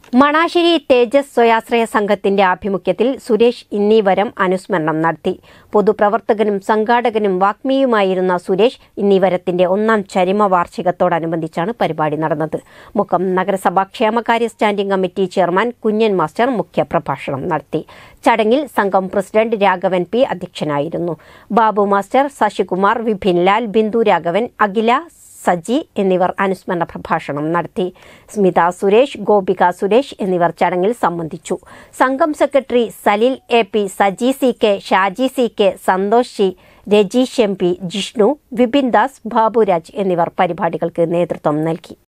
മണാശ്ശേരി തേജസ് സ്വയാശ്രയ സംഘത്തിന്റെ ആഭിമുഖ്യത്തിൽ സുരേഷ് ഇന്നീവരം അനുസ്മരണം നടത്തി പൊതുപ്രവർത്തകനും സംഘാടകനും വാഗ്മിയുമായിരുന്ന സുരേഷ് ഇന്നീവരത്തിന്റെ ഒന്നാം ചരിമ വാർഷികത്തോടനുബന്ധിച്ചാണ് പരിപാടി നടന്നത് മുക്കം നഗരസഭാ ക്ഷേമകാര്യ standing committee chairman Kunjan master മുഖ്യപ്രഭാഷണം നടത്തി ചടങ്ങിൽ സംഘം പ്രസിഡന്റ് രാഘവൻ പി അധ്യക്ഷനായിരുന്നു ബാബു മാസ്റ്റർ ശശികുമാർ വിപിൻ ലാൽ ബിന്ദു രാഘവൻ അഖില സജി എന്നിവർ അനുസ്മരണ പ്രഭാഷണം നടത്തി സ്മിത സുരേഷ് ഗോപിക സുരേഷ് എന്നിവർ ചടങ്ങിൽ സംബന്ധിച്ചു സംഘം secretary Salil A P Saji C K Shaji C K Santhosh G Rajeesh M P Jishnu Vipin Das Baburaj എന്നിവർ പരിപാടികൾക്ക് നേതൃത്വം നൽകി